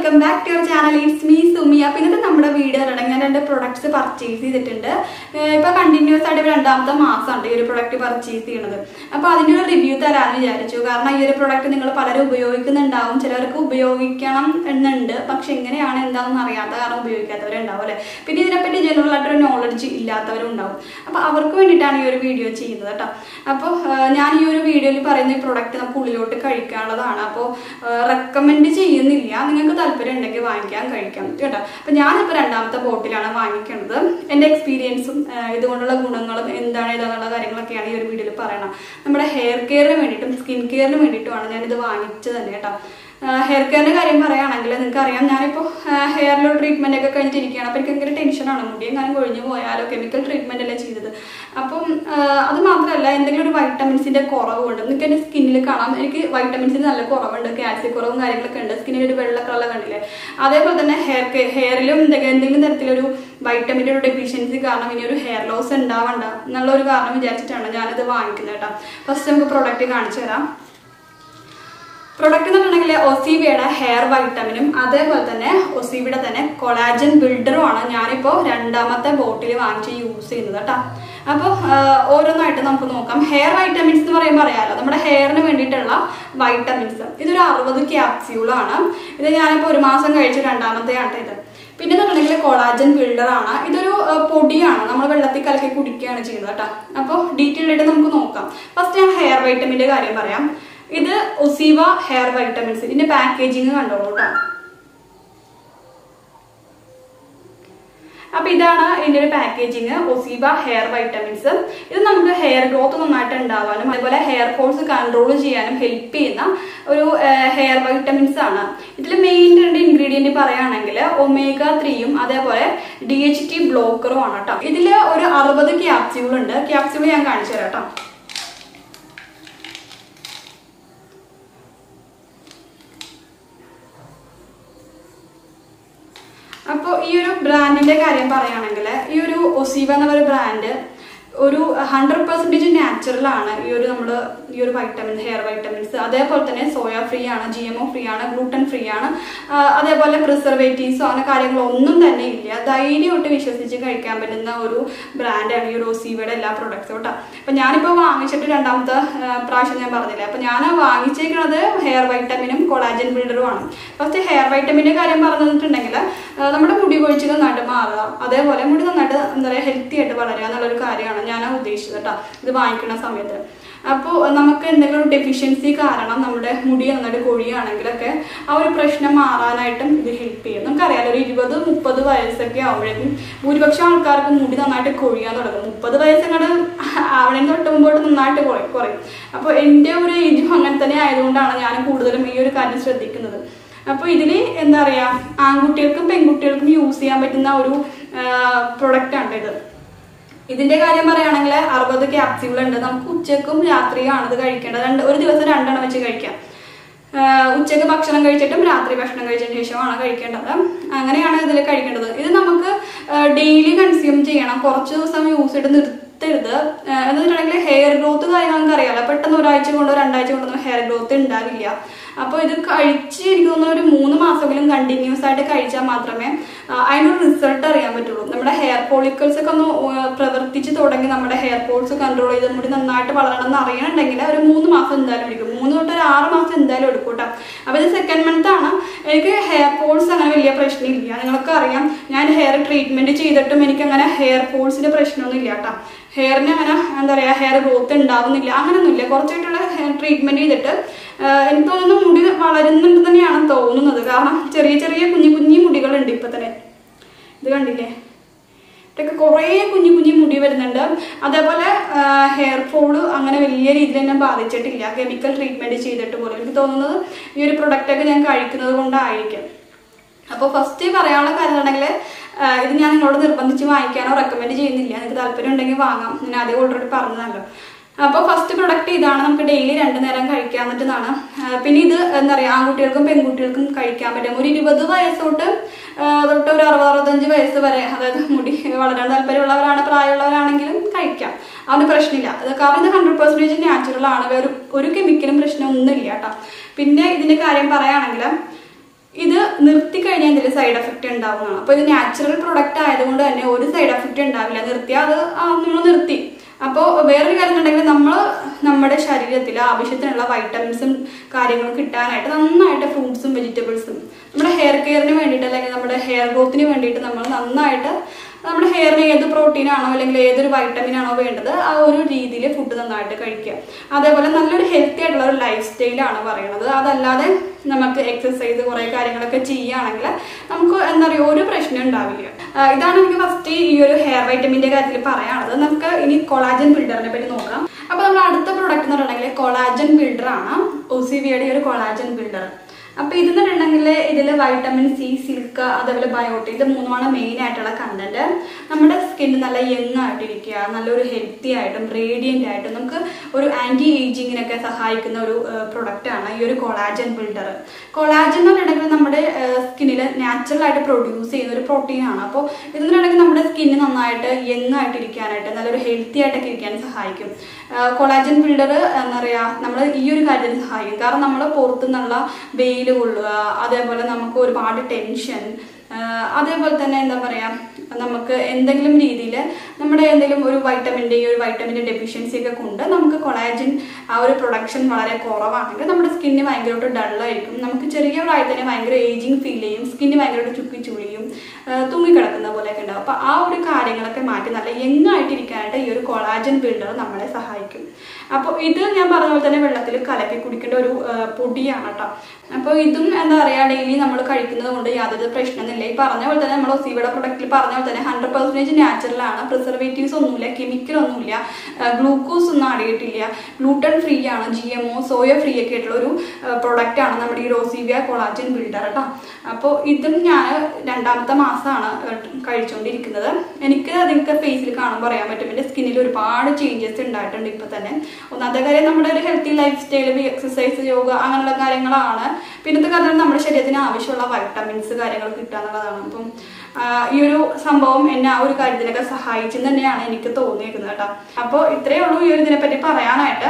welcome back to your channel it's me Sumi അപ്പോൾ ഇന്നത്തെ നമ്മുടെ വീഡിയോ തുടങ്ങി ഞാൻ രണ്ട് പ്രൊഡക്ട്സ് പർച്ചേസ് ചെയ്തിട്ടുണ്ട് ഇപ്പോൾ കണ്ടിന്യൂസ് ആയിട്ട് ഇപ്പൊ രണ്ടാമത്തെ മാസമാണ് ഈ ഒരു പ്രൊഡക്റ്റ് പർച്ചേസ് ചെയ്യണത് അപ്പോൾ അതിൻ്റെ ഒരു റിവ്യൂ തരാമെന്ന് വിചാരിച്ചു കാരണം ഈ ഒരു പ്രൊഡക്റ്റ് നിങ്ങൾ പലരും ഉപയോഗിക്കുന്നുണ്ടാവും ചിലർക്ക് ഉപയോഗിക്കണം എന്നുണ്ട് പക്ഷെ എങ്ങനെയാണ് എന്താണെന്ന് അറിയാത്ത കാരണം ഉപയോഗിക്കാത്തവരുണ്ടാവും അല്ലേ പിന്നെ ഇതിനെപ്പറ്റി ജനറൽ ആയിട്ടൊരു നോളജ് ഇല്ലാത്തവരും ഉണ്ടാവും അപ്പോൾ അവർക്ക് വേണ്ടിയിട്ടാണ് ഈ ഒരു വീഡിയോ ചെയ്യുന്നത് കേട്ടോ അപ്പോൾ ഞാൻ ഈ ഒരു വീഡിയോയിൽ പറയുന്ന ഈ പ്രൊഡക്റ്റ് നമുക്ക് ഉള്ളിലോട്ട് കഴിക്കാനുള്ളതാണ് അപ്പോൾ റെക്കമെൻഡ് ചെയ്യുന്നില്ല നിങ്ങൾക്ക് താല്പര്യം ഉണ്ടെങ്കിൽ വാങ്ങിക്കാൻ കഴിക്കാം കേട്ടോ അപ്പം ഞാനിപ്പോൾ രണ്ടാമത്തെ ബോട്ടിലാണ് വാങ്ങിക്കുന്നത് എൻ്റെ എക്സ്പീരിയൻസും ഇതുകൊണ്ടുള്ള ഗുണങ്ങളും എന്താണ് ഇതെന്നുള്ള കാര്യങ്ങളൊക്കെയാണ് ഈ ഒരു വീഡിയോയിൽ പറയണം നമ്മുടെ ഹെയർ കെയറിന് വേണ്ടിയിട്ടും സ്കിൻ കെയറിന് വേണ്ടിയിട്ടുമാണ് ഞാനിത് വാങ്ങിച്ചത് തന്നെ കേട്ടോ ഹെയർ കെയറിന്റെ കാര്യം പറയുകയാണെങ്കിൽ നിങ്ങൾക്ക് അറിയാം ഞാനിപ്പോൾ ഹെയറിലുള്ള ട്രീറ്റ്മെന്റ് ഒക്കെ കഴിഞ്ഞിട്ടിരിക്കുകയാണ് അപ്പോൾ എനിക്ക് ഭയങ്കര ടെൻഷനാണ് മുടി എങ്ങാനും കൊഴിഞ്ഞു പോയാലോ കെമിക്കൽ ട്രീറ്റ്മെന്റ് അല്ലേ ചെയ്തത് അപ്പം അത് മാത്രമല്ല എന്തെങ്കിലും ഒരു വൈറ്റമിൻസിന്റെ കുറവുണ്ട് നിങ്ങൾക്ക് എൻ്റെ സ്കിന്നിൽ കാണാം എനിക്ക് വൈറ്റമിൻസിന് നല്ല കുറവുണ്ട് കാൽസ്യം കുറവും കാര്യങ്ങളൊക്കെ ഉണ്ട് സ്കിന്നിൽ ഒരു വെള്ള കളർ കണ്ടില്ലേ അതേപോലെ തന്നെ ഹെയർ ഹെയറിലും എന്തെങ്കിലും തരത്തിലൊരു വൈറ്റമിൻ്റെ ഒരു ഡെഫിഷ്യൻസി കാരണം ഇനി ഒരു ഹെയർ ലോസ് ഉണ്ടാവണ്ട എന്നുള്ള ഒരു കാരണം വിചാരിച്ചിട്ടാണ് ഞാനിത് വാങ്ങിക്കുന്നത് കേട്ടോ ഫസ്റ്റ് നമുക്ക് പ്രൊഡക്റ്റ് കാണിച്ചു തരാം പ്രൊഡക്റ്റ് എന്ന് പറഞ്ഞിട്ടുണ്ടെങ്കിൽ ഒസീബിയുടെ ഹെയർ വൈറ്റമിനും അതേപോലെ തന്നെ ഒസീബിയുടെ തന്നെ കൊളാജൻ ബിൽഡറുമാണ് ഞാനിപ്പോൾ രണ്ടാമത്തെ ബോട്ടിൽ വാങ്ങിച്ച് യൂസ് ചെയ്യുന്നത് കേട്ടോ അപ്പോൾ ഓരോന്നായിട്ട് നമുക്ക് നോക്കാം ഹെയർ വൈറ്റമിൻസ് എന്ന് പറയുമ്പോൾ അറിയാലോ നമ്മുടെ ഹെയറിന് വേണ്ടിയിട്ടുള്ള വൈറ്റമിൻസ് ഇതൊരു അറുപത് ക്യാപ്സ്യൂളാണ് ഇത് ഞാനിപ്പോൾ ഒരു മാസം കഴിച്ച രണ്ടാമത്തെയാണ് ഇത് പിന്നെ പറഞ്ഞിട്ടുണ്ടെങ്കിൽ കൊളാജൻ ബിൽഡറാണ് ഇതൊരു പൊടിയാണ് നമ്മൾ വെള്ളത്തിൽ കലക്കി കുടിക്കുകയാണ് ചെയ്യുന്നത് കേട്ടോ അപ്പോൾ ഡീറ്റെയിൽ ആയിട്ട് നമുക്ക് നോക്കാം ഫസ്റ്റ് ഞാൻ ഹെയർ വൈറ്റമിൻ്റെ കാര്യം പറയാം ഇത് ഒസീവ ഹെയർ വൈറ്റമിൻസ് ഇതിന്റെ പാക്കേജിങ് കണ്ടോളൂ കേട്ടോ അപ്പൊ ഇതാണ് ഇതിന്റെ ഒരു പാക്കേജിങ് ഒസീബ ഹെയർ വൈറ്റമിൻസ് ഇത് നമുക്ക് ഹെയർ ഗ്രോത്ത് നന്നായിട്ട് ഉണ്ടാവാനും അതുപോലെ ഹെയർ ഫോൾസ് കൺട്രോൾ ചെയ്യാനും ഹെൽപ്പ് ചെയ്യുന്ന ഒരു ഹെയർ വൈറ്റമിൻസ് ആണ് ഇതിൽ മെയിൻ രണ്ട് ഇൻഗ്രീഡിയന്റ് പറയുകയാണെങ്കിൽ ഒമേഗ ത്രീയും അതേപോലെ ഡി എച്ച് ടി ബ്ലോക്കറും ആണ് കേട്ടോ ഇതിൽ ഒരു അറുപത് ക്യാപ്സ്യൂൾ ഉണ്ട് ക്യാപ്സ്യൂൾ ഞാൻ കാണിച്ചു തരാം കേട്ടോ അപ്പോൾ ഈ ഒരു ബ്രാൻഡിന്റെ കാര്യം പറയുകയാണെങ്കിൽ ഈ ഒരു ഒസീവ എന്ന ഒരു ബ്രാൻഡ് ഒരു ഹൺഡ്രഡ് പെർസെൻറ്റേജ് നാച്ചുറൽ ആണ് ഈ ഒരു നമ്മൾ ഈ ഒരു വൈറ്റമിൻ ഹെയർ വൈറ്റമിൻസ് അതേപോലെ തന്നെ സോയ ഫ്രീ ആണ് ജി എം ഒ ഫ്രീ ആണ് ഗ്ലൂട്ടൻ ഫ്രീ ആണ് അതേപോലെ പ്രിസർവേറ്റീവ്സോ അങ്ങനെ കാര്യങ്ങളൊന്നും തന്നെ ഇല്ല ധൈര്യമായിട്ട് വിശ്വസിച്ച് കഴിക്കാൻ പറ്റുന്ന ഒരു ബ്രാൻഡാണ് ഈ ഒരു ഒസീവയുടെ എല്ലാ പ്രൊഡക്ട്സും കേട്ടോ അപ്പം ഞാനിപ്പോൾ വാങ്ങിച്ചിട്ട് രണ്ടാമത്തെ പ്രാവശ്യം ഞാൻ പറഞ്ഞില്ലേ അപ്പം ഞാൻ വാങ്ങിച്ചേക്കുന്നത് ഹെയർ വൈറ്റമിനും കൊളാജൻ ബിൽഡറും ആണ് ഫസ്റ്റ് ഹെയർ വൈറ്റമിൻ്റെ കാര്യം പറഞ്ഞിട്ടുണ്ടെങ്കിൽ നമ്മുടെ മുടി കൊഴിച്ചിൽ നന്നായിട്ട് മാറുക അതേപോലെ മുടി നന്നായിട്ട് എന്താ പറയുക ഹെൽത്തി ആയിട്ട് വളരുക എന്നുള്ളൊരു കാര്യമാണ് ഞാൻ ഉദ്ദേശിച്ചത് കേട്ടോ ഇത് വാങ്ങിക്കുന്ന സമയത്ത് അപ്പോൾ നമുക്ക് എന്തെങ്കിലും ഒരു ഡെഫിഷ്യൻസി കാരണം നമ്മുടെ മുടി നന്നായിട്ട് കൊഴിയുകയാണെങ്കിലൊക്കെ ആ ഒരു പ്രശ്നം മാറാനായിട്ടും ഇത് ഹെൽപ്പ് ചെയ്യും നമുക്കറിയാലോ ഒരു ഇരുപത് മുപ്പത് വയസ്സൊക്കെ ആവുമ്പോഴേക്കും ഭൂരിപക്ഷം ആൾക്കാർക്ക് മുടി നന്നായിട്ട് കൊഴിയാൻ തുടങ്ങും മുപ്പത് വയസ്സങ്ങോട്ട് അവിടെ തൊട്ട് മുമ്പോട്ട് നന്നായിട്ട് കുറയും കുറയും അപ്പോൾ എൻ്റെ ഒരു ഏജും അങ്ങനെ തന്നെ ആയതുകൊണ്ടാണ് ഞാൻ കൂടുതലും ഈ ഒരു കാര്യം ശ്രദ്ധിക്കുന്നത് അപ്പോൾ ഇതിൽ എന്താ പറയുക ആൺകുട്ടികൾക്കും പെൺകുട്ടികൾക്കും യൂസ് ചെയ്യാൻ പറ്റുന്ന ഒരു പ്രൊഡക്റ്റാണ് ഇത് ഇതിന്റെ കാര്യം പറയുകയാണെങ്കിൽ അറുപത് ക്യാപ്സ്യൂൾ ഉണ്ട് നമുക്ക് ഉച്ചക്കും രാത്രിയാണ് ഇത് കഴിക്കേണ്ടത് രണ്ട് ഒരു ദിവസം രണ്ടെണ്ണം വെച്ച് കഴിക്കാം ഉച്ചക്ക് ഭക്ഷണം കഴിച്ചിട്ടും രാത്രി ഭക്ഷണം കഴിച്ചതിന് ശേഷമാണ് കഴിക്കേണ്ടത് അങ്ങനെയാണ് ഇതിൽ കഴിക്കേണ്ടത് ഇത് നമുക്ക് ഡെയിലി കൺസ്യൂം ചെയ്യണം കുറച്ച് ദിവസം യൂസ് ചെയ്ത് നിർത്തരുത് എന്ന് വെച്ചിട്ടുണ്ടെങ്കിൽ ഹെയർ ഗ്രോത്ത് കാര്യങ്ങൾ നമുക്ക് അറിയാലോ പെട്ടെന്ന് ഒരാഴ്ച കൊണ്ടോ രണ്ടാഴ്ച കൊണ്ടൊന്നും ഹെയർ ഗ്രോത്ത് ഉണ്ടാവില്ല അപ്പോൾ ഇത് കഴിച്ച് എനിക്ക് തോന്നുന്നു ഒരു മൂന്ന് മാസമെങ്കിലും കണ്ടിന്യൂസ് ആയിട്ട് കഴിച്ചാൽ മാത്രമേ അതിനൊരു റിസൾട്ട് അറിയാൻ പറ്റുള്ളൂ നമ്മുടെ ഹെയർ പോളിക്കിൾസ് ഒക്കെ ഒന്ന് പ്രവർത്തിച്ച് തുടങ്ങി നമ്മുടെ ഹെയർ ഫോൾസ് കൺട്രോൾ ചെയ്ത് മുടി നന്നായിട്ട് വളരണം എന്ന് അറിയണമെങ്കിൽ ഒരു മൂന്ന് മാസം എന്തായാലും എടുക്കും മൂന്ന് തൊട്ട് ഒരു ആറ് മാസം എന്തായാലും എടുക്കും കേട്ടോ അപ്പോൾ ഇത് സെക്കൻഡ് മന്ത് ആണ് എനിക്ക് ഹെയർ ഫോൾസ് അങ്ങനെ വലിയ പ്രശ്നമില്ല നിങ്ങൾക്ക് അറിയാം ഞാൻ ഹെയർ ട്രീറ്റ്മെന്റ് ചെയ്തിട്ടും എനിക്ക് അങ്ങനെ ഹെയർ ഫോൾസിന്റെ പ്രശ്നമൊന്നും ഇല്ല കേട്ടോ ഹെയറിന് അങ്ങനെ എന്താ പറയുക ഹെയർ ഗ്രോത്ത് ഉണ്ടാവുന്നില്ല അങ്ങനെയൊന്നുമില്ല കുറച്ചായിട്ടുള്ള ഹെയർ ട്രീറ്റ്മെന്റ് ചെയ്തിട്ട് എനിക്ക് തോന്നുന്നു മുടി വളരുന്നുണ്ട് തന്നെയാണ് തോന്നുന്നത് കാരണം ചെറിയ ചെറിയ കുഞ്ഞു കുഞ്ഞു മുടികളുണ്ട് ഇപ്പൊ തന്നെ ഇത് കണ്ടില്ലേ ഇതൊക്കെ കുറേ കുഞ്ഞു കുഞ്ഞു മുടി വരുന്നുണ്ട് അതേപോലെ ഹെയർ ഫോള് അങ്ങനെ വലിയ രീതിയിൽ തന്നെ ബാധിച്ചിട്ടില്ല കെമിക്കൽ ട്രീറ്റ്മെന്റ് ചെയ്തിട്ട് പോലും എനിക്ക് തോന്നുന്നത് ഈ ഒരു പ്രൊഡക്റ്റൊക്കെ ഞാൻ കഴിക്കുന്നത് കൊണ്ടായിരിക്കും അപ്പോൾ ഫസ്റ്റ് പറയാനുള്ള കാര്യം ഉണ്ടെങ്കിൽ ഇത് ഞാൻ നിങ്ങളോട് നിർബന്ധിച്ച് വാങ്ങിക്കാനോ റെക്കമെൻഡ് ചെയ്യുന്നില്ല നിങ്ങൾക്ക് താല്പര്യം ഉണ്ടെങ്കിൽ വാങ്ങാം ഞാൻ ആദ്യം ഓൾറെഡി പറഞ്ഞതല്ലോ അപ്പോൾ ഫസ്റ്റ് പ്രൊഡക്റ്റ് ഇതാണ് നമുക്ക് ഡെയിലി രണ്ടു നേരം കഴിക്കാൻ പറ്റുന്നതാണ് പിന്നെ ഇത് എന്താ പറയുക ആൺകുട്ടികൾക്കും പെൺകുട്ടികൾക്കും കഴിക്കാൻ പറ്റും ഒരു ഇരുപത് വയസ്സ് തൊട്ട് തൊട്ട് ഒരു അറുപത് അറുപത്തഞ്ച് വയസ്സ് വരെ അതായത് മുടി വളരാൻ താല്പര്യമുള്ളവരാണ് പ്രായമുള്ളവരാണെങ്കിലും കഴിക്കാം അതിന് പ്രശ്നമില്ല അത് കാരണം ഇത് ഹൺഡ്രഡ് പെർസെൻറ്റേജ് നാച്ചുറൽ ആണ് ഒരു ഒരു കെമിക്കലും പ്രശ്നമൊന്നുമില്ല കേട്ടോ പിന്നെ ഇതിന്റെ കാര്യം പറയുകയാണെങ്കിൽ ഇത് നിർത്തി കഴിഞ്ഞാൽ എന്തെങ്കിലും സൈഡ് എഫക്റ്റ് ഉണ്ടാവുന്നതാണ് അപ്പോൾ ഇത് നാച്ചുറൽ പ്രൊഡക്റ്റ് ആയതുകൊണ്ട് തന്നെ ഒരു സൈഡ് എഫക്റ്റ് ഉണ്ടാവില്ല നിർത്തിയാൽ അത് നമ്മൾ നിർത്തി അപ്പോൾ വേറൊരു കാര്യം ഉണ്ടെങ്കിൽ നമ്മൾ നമ്മുടെ ശരീരത്തിൽ ആവശ്യത്തിനുള്ള വൈറ്റമിൻസും കാര്യങ്ങളും കിട്ടാനായിട്ട് നന്നായിട്ട് ഫ്രൂട്ട്സും വെജിറ്റബിൾസും നമ്മുടെ ഹെയർ കെയറിന് വേണ്ടിയിട്ട് അല്ലെങ്കിൽ നമ്മുടെ ഹെയർ ഗ്രോത്തിന് വേണ്ടിയിട്ട് നമ്മൾ നന്നായിട്ട് നമ്മുടെ ഹെയറിന് ഏത് പ്രോട്ടീൻ ആണോ അല്ലെങ്കിൽ ഏതൊരു വൈറ്റമിൻ ആണോ വേണ്ടത് ആ ഒരു രീതിയിൽ ഫുഡ് നന്നായിട്ട് കഴിക്കുക അതേപോലെ നല്ലൊരു ഹെൽത്തി ആയിട്ടുള്ള ഒരു ലൈഫ് സ്റ്റൈലാണ് പറയുന്നത് അതല്ലാതെ നമുക്ക് എക്സസൈസ് കുറേ കാര്യങ്ങളൊക്കെ ചെയ്യുകയാണെങ്കിൽ നമുക്ക് എന്താ പറയുക ഒരു പ്രശ്നം ഉണ്ടാവില്ല ആ, ഇതാണ് എനിക്ക് ഫസ്റ്റ് ഈ ഒരു ഹെയർ വൈറ്റമിൻ്റെ കാര്യത്തിൽ പറയാനുള്ളത് നമുക്ക് ഇനി കൊളാജൻ ബിൽഡറിനെ പറ്റി നോക്കാം അപ്പോൾ നമ്മൾ അടുത്ത പ്രോഡക്റ്റ് എന്ന് പറഞ്ഞിട്ടുണ്ടെങ്കിൽ കൊളാജൻ ബിൽഡർ ആണ് ഒസിവിയുടെ ഒരു കൊളാജൻ ബിൽഡർ അപ്പൊ ഇതെന്ന് പറഞ്ഞിട്ടുണ്ടെങ്കിൽ ഇതിൽ വൈറ്റമിൻ സി സിൽക്ക് അതേപോലെ ബയോട്ടിൻ ഇത് മൂന്നുമാണ് മെയിൻ ആയിട്ടുള്ള കണ്ടന്റ് നമ്മുടെ സ്കിൻ നല്ല യങ് ആയിട്ടിരിക്കുക നല്ലൊരു ഹെൽത്തി ആയിട്ടും റേഡിയന്റ് ആയിട്ടും നമുക്ക് ഒരു ആന്റി ഏജിങ്ങിനൊക്കെ സഹായിക്കുന്ന ഒരു പ്രൊഡക്റ്റ് ആണ് ഈ ഒരു കൊളാജൻ ബിൽഡർ കൊളാജൻ എന്ന് പറഞ്ഞിട്ടുണ്ടെങ്കിൽ നമ്മുടെ സ്കിന്നിൽ നാച്ചുറൽ ആയിട്ട് പ്രൊഡ്യൂസ് ചെയ്യുന്ന ഒരു പ്രോട്ടീൻ ആണ് അപ്പോൾ ഇതെന്ന് പറഞ്ഞിട്ടുണ്ടെങ്കിൽ നമ്മുടെ സ്കിന്ന് നന്നായിട്ട് യങ് ആയിട്ടിരിക്കാനായിട്ട് നല്ലൊരു ഹെൽത്തി ആയിട്ടൊക്കെ ഇരിക്കാൻ സഹായിക്കും കൊളാജൻ ബിൽഡർ എന്താ പറയുക നമ്മൾ ഈ ഒരു കാര്യത്തിന് സഹായിക്കും കാരണം നമ്മൾ പുറത്തുനിന്നുള്ള വെയിൽ കൊള്ളുക അതേപോലെ നമുക്ക് ഒരുപാട് ടെൻഷൻ അതേപോലെ തന്നെ എന്താ പറയാ നമുക്ക് എന്തെങ്കിലും രീതിയിൽ നമ്മുടെ എന്തെങ്കിലും ഒരു വൈറ്റമിൻ്റെ ഒരു വൈറ്റമിൻ്റെ ഡെഫിഷ്യൻസി ഒക്കെ കൊണ്ട് നമുക്ക് കൊളാജൻ ആ ഒരു പ്രൊഡക്ഷൻ വളരെ കുറവാണെങ്കിൽ നമ്മുടെ സ്കിന്ന് ഭയങ്കരമായിട്ട് ഡള്ളായിരിക്കും നമുക്ക് ചെറിയ പ്രായത്തിൽ തന്നെ ഭയങ്കര ഏജിങ് ഫീൽ ചെയ്യും സ്കിന്ന് ഭയങ്കരമായിട്ട് ചുക്കി ചുളിയും തൂങ്ങിക്കിടക്കുന്ന പോലെയൊക്കെ ഉണ്ടാവും അപ്പോൾ ആ ഒരു കാര്യങ്ങളൊക്കെ മാറ്റി നല്ല യങ് ആയിട്ടിരിക്കാനായിട്ട് ഈ ഒരു കൊളാജൻ ബിൽഡർ നമ്മളെ സഹായിക്കും അപ്പോൾ ഇത് ഞാൻ പറഞ്ഞ പോലെ തന്നെ വെള്ളത്തിൽ കലക്കി കുടിക്കേണ്ട ഒരു ആ, പൊടിയാണ് കേട്ടോ അപ്പോൾ ഇതും എന്താ പറയുക ഡെയിലി നമ്മൾ കഴിക്കുന്നത് കൊണ്ട് യാതൊരു പ്രശ്നമൊന്നുമില്ല ഈ പറഞ്ഞ പോലെ തന്നെ നമ്മൾ ഒസീബയുടെ പ്രൊഡക്റ്റിൽ പറഞ്ഞ പോലെ തന്നെ ഹൺഡ്രഡ് പെർസെൻറ്റേജ് നാച്ചുറലാണ് പ്രിസർവേറ്റീവ്സ് ഒന്നുമില്ല കെമിക്കൽ ഒന്നുമില്ല ഗ്ലൂക്കോസ് ഒന്നും അടങ്ങിയിട്ടില്ല ഗ്ലൂട്ടൺ ഫ്രീ ആണ് G M O soya free ഒക്കെ ആയിട്ടുള്ള ഒരു പ്രൊഡക്റ്റ് ആണ് നമ്മുടെ ഈ റോസീവിയ കൊളാജൻ ബിൽഡർ കേട്ടോ അപ്പോൾ ഇതും ഞാൻ രണ്ടാമത്തെ മാസമാണ് കഴിച്ചുകൊണ്ടിരിക്കുന്നത് എനിക്ക് നിങ്ങൾക്ക് ഫേസിൽ കാണുമ്പോൾ അറിയാൻ പറ്റും എൻ്റെ സ്കിന്നിൽ ഒരുപാട് ചേഞ്ചസ് ഉണ്ടായിട്ടുണ്ട് ഇപ്പോൾ തന്നെ ഒന്നാമത്തെ കാര്യം നമ്മുടെ ഒരു healthy lifestyle exercise yoga അങ്ങനെയുള്ള കാര്യങ്ങളാണ് പിന്നത്തെ കാര്യം നമ്മുടെ ശരീരത്തിന് ആവശ്യമുള്ള വൈറ്റമിൻസ് കാര്യങ്ങൾ കിട്ടുക എന്നുള്ളതാണ് അപ്പം ആ, ഈ ഒരു സംഭവം എന്നെ ആ ഒരു കാര്യത്തിനൊക്കെ സഹായിച്ചെന്ന് തന്നെയാണ് എനിക്ക് തോന്നിയിരിക്കുന്നത് കേട്ടോ അപ്പോൾ ഇത്രയേ ഉള്ളൂ ഈ ഒരു ഇതിനെപ്പറ്റി പറയാനായിട്ട്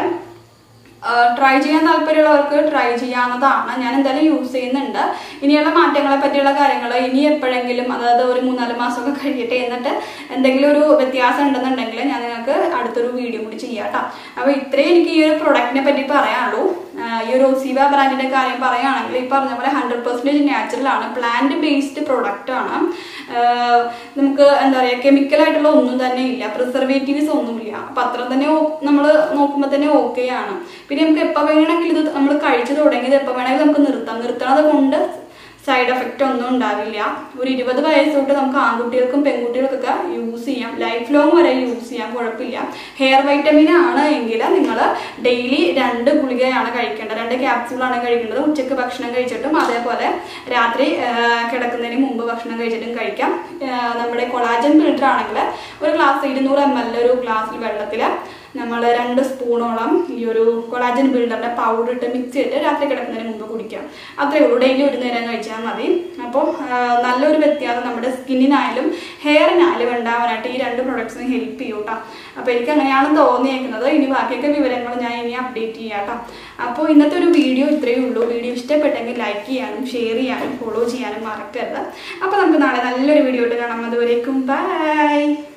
ട്രൈ ചെയ്യാൻ താല്പര്യമുള്ളവർക്ക് ട്രൈ ചെയ്യാവുന്നതാണ് ഞാൻ എന്തായാലും യൂസ് ചെയ്യുന്നുണ്ട് ഇനിയുള്ള മാറ്റങ്ങളെ പറ്റിയുള്ള കാര്യങ്ങൾ ഇനി എപ്പോഴെങ്കിലും അതായത് ഒരു മൂന്നാല് മാസമൊക്കെ കഴിയട്ടെ എന്നിട്ട് എന്തെങ്കിലും ഒരു വ്യത്യാസം ഉണ്ടെന്നുണ്ടെങ്കിൽ ഞാൻ നിങ്ങൾക്ക് അടുത്തൊരു വീഡിയോ കൂടി ചെയ്യാം കേട്ടോ അപ്പോൾ ഇത്രയും എനിക്ക് ഈ ഒരു പ്രൊഡക്റ്റിനെ പറ്റി പറയാനുള്ളൂ ആഹ് ഈ ഒരു ഒസീവ ബ്രാൻഡിന്റെ കാര്യം പറയുകയാണെങ്കിൽ ഈ പറഞ്ഞ പോലെ ഹൺഡ്രഡ് പെർസെൻറ്റേജ് നാച്ചുറൽ ആണ് പ്ലാന്റ് ബേസ്ഡ് പ്രൊഡക്റ്റ് ആണ് ആഹ് നമുക്ക് എന്താ പറയുക കെമിക്കൽ ആയിട്ടുള്ള ഒന്നും തന്നെ ഇല്ല പ്രിസർവേറ്റീവ്സ് ഒന്നുമില്ല അപ്പം അത്ര തന്നെ നമ്മൾ നോക്കുമ്പോൾ തന്നെ ഓക്കെ ആണ് പിന്നെ നമുക്ക് എപ്പോൾ വേണമെങ്കിലും ഇത് നമ്മൾ കഴിച്ചു തുടങ്ങിയത് എപ്പോൾ വേണമെങ്കിലും നമുക്ക് നിർത്താം നിർത്തണത് കൊണ്ട് സൈഡ് എഫക്റ്റ് ഒന്നും ഉണ്ടാവില്ല ഒരു ഇരുപത് വയസ്സ് തൊട്ട് നമുക്ക് ആൺകുട്ടികൾക്കും പെൺകുട്ടികൾക്കൊക്കെ യൂസ് ചെയ്യാം ലൈഫ് ലോങ് വരെ യൂസ് ചെയ്യാം കുഴപ്പമില്ല ഹെയർ വൈറ്റമിൻ ആണ് എങ്കിൽ നിങ്ങൾ ഡെയിലി രണ്ട് ഗുളികയാണ് കഴിക്കേണ്ടത് രണ്ട് ക്യാപ്സ്യൂളാണ് കഴിക്കേണ്ടത് ഉച്ചയ്ക്ക് ഭക്ഷണം കഴിച്ചിട്ടും അതേപോലെ രാത്രി ആ, കിടക്കുന്നതിന് മുമ്പ് ഭക്ഷണം കഴിച്ചിട്ടും കഴിക്കാം ആ, നമ്മുടെ കൊളാജൻ ഫിൽറ്റർ ആണെങ്കിൽ ഒരു ഗ്ലാസ് ഇരുന്നൂറ് എം എൽ ഒരു ഗ്ലാസ്സിൽ വെള്ളത്തിൽ നമ്മൾ രണ്ട് സ്പൂണോളം ഈ ഒരു കൊളാജൻ ബിൽഡറിന്റെ പൗഡർ ഇട്ട് മിക്സ് ചെയ്തിട്ട് രാത്രി കിടക്കുന്നതിന് മുമ്പ് കുടിക്കാം അത്രേ ഉള്ളൂ ഡെയിലി ഒരു നേരം കഴിച്ചാൽ മതി അപ്പോൾ നല്ലൊരു വ്യത്യാസം നമ്മുടെ സ്കിന്നിനായാലും ഹെയറിനായാലും ഉണ്ടാവാനായിട്ട് ഈ രണ്ട് പ്രൊഡക്ട്സിന് ഹെൽപ്പ് ചെയ്യും കേട്ടോ അപ്പോൾ എനിക്ക് അങ്ങനെയാണ് തോന്നിയേക്കുന്നത് ഇനി ബാക്കിയൊക്കെ വിവരങ്ങൾ ഞാൻ ഇനി അപ്ഡേറ്റ് ചെയ്യാം കേട്ടോ അപ്പോൾ ഇന്നത്തെ ഒരു വീഡിയോ ഇത്രയേ ഉള്ളൂ വീഡിയോ ഇഷ്ടപ്പെട്ടെങ്കിൽ ലൈക്ക് ചെയ്യാനും ഷെയർ ചെയ്യാനും ഫോളോ ചെയ്യാനും മറക്കരുത് അപ്പോൾ നമുക്ക് നാളെ നല്ലൊരു വീഡിയോ ആയിട്ട് കാണാം അതുവരേക്കും ബൈ